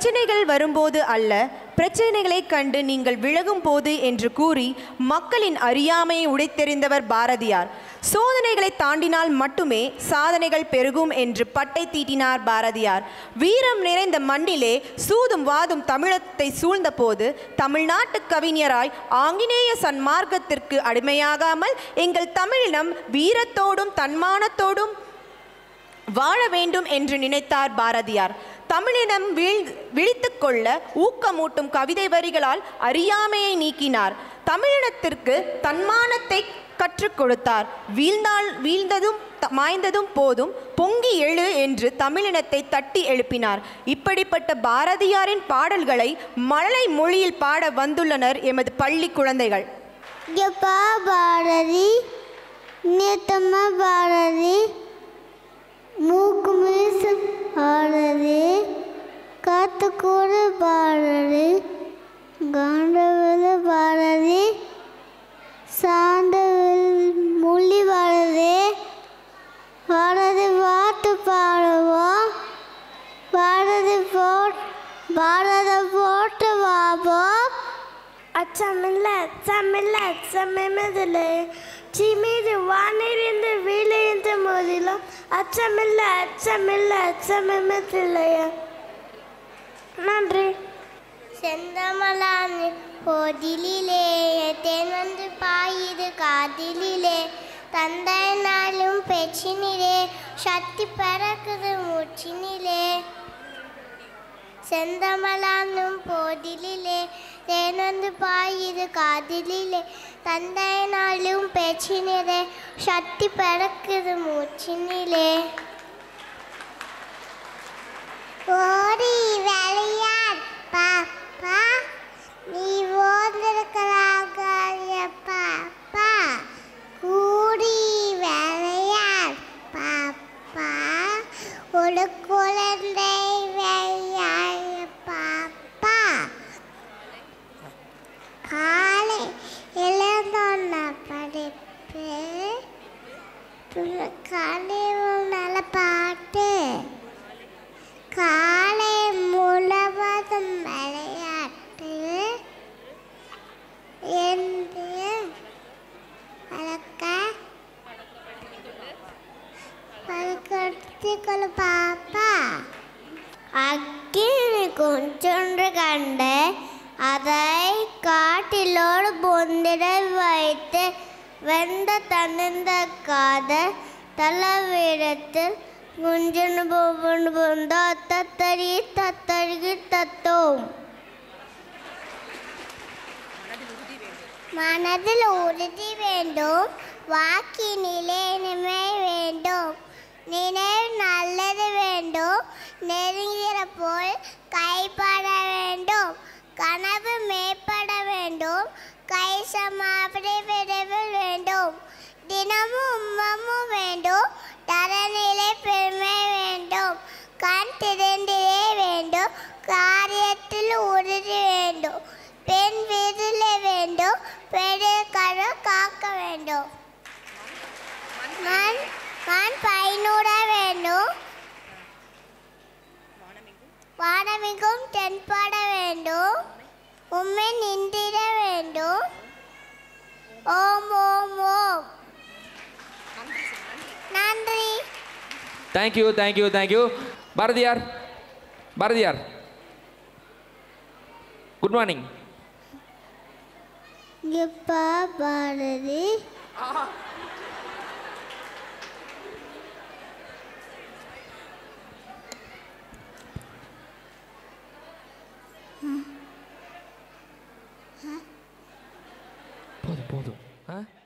பிரச்சனைகள் வரும்போது அல்ல பிரச்சனைகளைக் கண்டு நீங்கள் விலகும் போது என்று கூறி மக்களின் அறியாமையை உடைத்தெறிந்தவர் பாரதியார் சோதனைகளை தாண்டினால் மட்டுமே சாதனைகள் பெருகும் என்று பட்டை தீட்டினார் பாரதியார் வீரம் நிறைந்த மண்ணிலே சூதும் வாதும் தமிழத்தை சூழ்ந்தபோது தமிழ்நாட்டு கவிஞராய் ஆங்கிலேய சன்மார்க்கத்திற்கு அடிமையாகாமல் எங்கள் தமிழினம் வீரத்தோடும் தன்மானத்தோடும் வாழ வேண்டும் என்று நினைத்தார் பாரதியார் தமிழினம் வீழ் விழித்துக் கொள்ள ஊக்கமூட்டும் கவிதை வரிகளால் அறியாமையை நீக்கினார் தமிழினத்திற்கு தன்மானத்தை கற்றுக் கொடுத்தார் வீழ்ந்தால் வீழ்ந்ததும் த- மாய்ந்ததும் போதும் பொங்கி எழு என்று தமிழினத்தை தட்டி எழுப்பினார் இப்படிப்பட்ட பாரதியாரின் பாடல்களை மழலை மொழியில் பாட வந்துள்ளனர் எமது பள்ளி குழந்தைகள் எப்பா பாரதி நேத்தம்மா பாரதி மூக்கு மீசு பாரதி காத்து கூட பாரதி காண்டவில் பாரதி சாந்தவில் மொழி பாரதி பாரதி பாட்டு பாடுவோம் பாரதி போட் பாரத போட்டு வாபோம் அச்சமில்ல அச்சமில்ல அச்சமெமதில்லை சிமீது வானிலிருந்து வீழிருந்து மோதிலும் அச்சமில்ல அச்சமில்ல அச்சமெமதில்லையா நன்றி செந்தமலான் போதிலே தேன் வந்து பாயுது காதிலே தந்தை நாளும் பெச்சினிலே சக்தி பறக்குது மூச்சினிலே செந்தமலானும் போதிலே தேன் வந்து பாயுது காதிலே தந்தை நாளும் பேச்சினிலே சக்தி பறக்குது மூச்சினிலே ஓடி விளையாட் பாப்பா நீ ஓந்திருக்கிறாங்க பாப்பா கூடி விளையாட் பாப்பா ஒரு குழந்தை விளையாட பாப்பா காலை எழுந்தோன்ன படிப்பு காலையும் நல்ல பாட்டு காலை முழுவதும் விளையாட்டு என்று வளர்க்க பழக்கொடுத்துக்கொள்ளு பாப்பா அக்கினி கொஞ்சொன்று கண்டு அதை காட்டிலோடு பொந்திட வைத்து வெந்த தனிந்த காத தளவிடத்தில் குஞ்சனு போவன் பொந்தா தத்தரி தத்தருகி தத்தோம் மனதில் உறுதி வேண்டும் வாக்கினிலே இனிமை வேண்டும் நினைவு நல்லது வேண்டும் நெருங்கிற போல் கைப்பட வேண்டும் கனவு மேற்பட வேண்டும் கை சமாபடி விரைவில் வேண்டும் தினமும் உம்மமும் வேண்டும் தரநிலை பெருமை வேண்டும் கண் திறந்திலே வேண்டும் காரியத்தில் உறுதி வேண்டும் பெண் விதில வேண்டும் பெரிய கரு காக்க வேண்டும் மண் மண் பயனுட வேண்டும் வானமிகும் தென்பட வேண்டும் உண்மை நின்றிட வேண்டும் ஓம் ஓம் ஓம் நன்றி thank you thank you thank you Bharathiyar Bharathiyar good morning எப்பா பாரதி போதும் போதும் ஆ